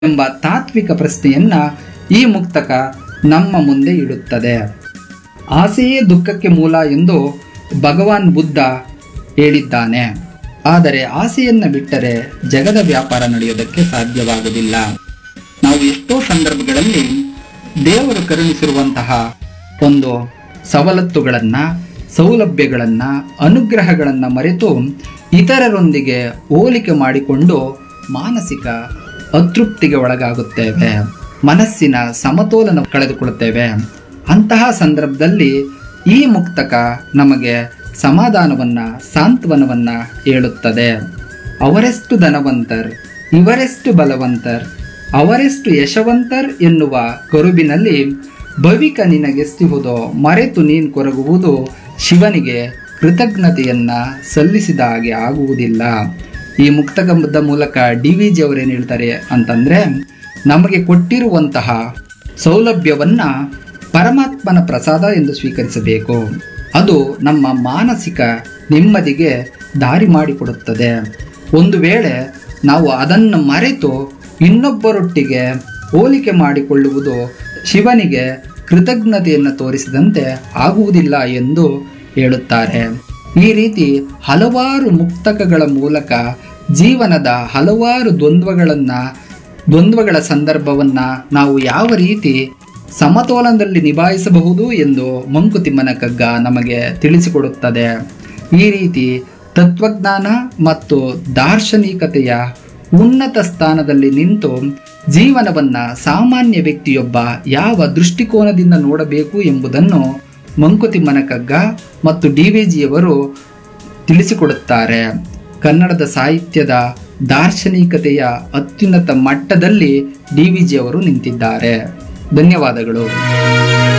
ಎಂಬ ತಾತ್ವಿಕ ಪ್ರಶ್ನೆಯನ್ನ ಈ ಮುಕ್ತಕ ನಮ್ಮ ಮುಂದೆ ಇಡುತ್ತದೆ ಆಸೆಯೇ ದುಃಖಕ್ಕೆ ಮೂಲ ಎಂದು ಭಗವಾನ್ ಬುದ್ಧ ಹೇಳಿದ್ದಾನೆ ಆದರೆ ಆಸೆಯನ್ನ ಬಿಟ್ಟರೆ ಜಗದ ವ್ಯಾಪಾರ ನಡೆಯೋದಕ್ಕೆ ಸಾಧ್ಯವಾಗುವುದಿಲ್ಲ ನಾವು ಎಷ್ಟೋ ಸಂದರ್ಭಗಳಲ್ಲಿ ದೇವರು ಕರುಣಿಸಿರುವಂತಹ ಒಂದು ಸವಲತ್ತುಗಳನ್ನ ಸೌಲಭ್ಯಗಳನ್ನ ಅನುಗ್ರಹಗಳನ್ನ ಮರೆತು ಇತರರೊಂದಿಗೆ ಹೋಲಿಕೆ ಮಾಡಿಕೊಂಡು ಮಾನಸಿಕ ಅತೃಪ್ತಿಗೆ ಒಳಗಾಗುತ್ತೇವೆ ಮನಸ್ಸಿನ ಸಮತೋಲನ ಕಳೆದುಕೊಳ್ಳುತ್ತೇವೆ ಅಂತಹ ಸಂದರ್ಭದಲ್ಲಿ ಈ ಮುಕ್ತಕ ನಮಗೆ ಸಮಾಧಾನವನ್ನ ಸಾಂತ್ವನವನ್ನ ಹೇಳುತ್ತದೆ ಅವರೆಷ್ಟು ಧನವಂತರ್ ಇವರೆಷ್ಟು ಬಲವಂತರ್ ಅವರೆಷ್ಟು ಯಶವಂತರ್ ಎನ್ನುವ ಕರುಬಿನಲ್ಲಿ ಭವಿಕ ನಿನಗೆಷ್ಟಿಹುದೋ ಮರೆತು ನೀನು ಕೊರಗುವುದು ಶಿವನಿಗೆ ಕೃತಜ್ಞತೆಯನ್ನ ಸಲ್ಲಿಸಿದ ಹಾಗೆ ಆಗುವುದಿಲ್ಲ ಈ ಮುಕ್ತಕದ ಮೂಲಕ ಡಿ ವಿ ಜಿ ಅವರೇನು ಹೇಳ್ತಾರೆ ಅಂತಂದ್ರೆ ನಮಗೆ ಕೊಟ್ಟಿರುವಂತಹ ಸೌಲಭ್ಯವನ್ನ ಪರಮಾತ್ಮನ ಪ್ರಸಾದ ಎಂದು ಸ್ವೀಕರಿಸಬೇಕು ಅದು ನಮ್ಮ ಮಾನಸಿಕ ನೆಮ್ಮದಿಗೆ ದಾರಿ ಮಾಡಿಕೊಡುತ್ತದೆ ಒಂದು ವೇಳೆ ನಾವು ಅದನ್ನು ಮರೆತು ಇನ್ನೊಬ್ಬರೊಟ್ಟಿಗೆ ಹೋಲಿಕೆ ಮಾಡಿಕೊಳ್ಳುವುದು ಶಿವನಿಗೆ ಕೃತಜ್ಞತೆಯನ್ನು ತೋರಿಸಿದಂತೆ ಆಗುವುದಿಲ್ಲ ಎಂದು ಹೇಳುತ್ತಾರೆ ಈ ರೀತಿ ಹಲವಾರು ಮುಕ್ತಕಗಳ ಮೂಲಕ ಜೀವನದ ಹಲವಾರು ದ್ವಂದ್ವಗಳನ್ನ ದ್ವಂದ್ವಗಳ ಸಂದರ್ಭವನ್ನ ನಾವು ಯಾವ ರೀತಿ ಸಮತೋಲನದಲ್ಲಿ ನಿಭಾಯಿಸಬಹುದು ಎಂದು ಮಂಕುತಿಮ್ಮನ ಕಗ್ಗ ನಮಗೆ ತಿಳಿಸಿಕೊಡುತ್ತದೆ ಈ ರೀತಿ ತತ್ವಜ್ಞಾನ ಮತ್ತು ದಾರ್ಶನಿಕತೆಯ ಉನ್ನತ ಸ್ಥಾನದಲ್ಲಿ ನಿಂತು ಜೀವನವನ್ನ ಸಾಮಾನ್ಯ ವ್ಯಕ್ತಿಯೊಬ್ಬ ಯಾವ ದೃಷ್ಟಿಕೋನದಿಂದ ನೋಡಬೇಕು ಎಂಬುದನ್ನು ಮಂಕುತಿಮ್ಮನ ಕಗ್ಗ ಮತ್ತು ಡಿ ವಿ ಜಿಯವರು ತಿಳಿಸಿಕೊಡುತ್ತಾರೆ ಕನ್ನಡದ ಸಾಹಿತ್ಯದ ದಾರ್ಶನಿಕತೆಯ ಅತ್ಯುನ್ನತ ಮಟ್ಟದಲ್ಲಿ ಡಿ ವಿ ಜಿ ಅವರು ನಿಂತಿದ್ದಾರೆ ಧನ್ಯವಾದಗಳು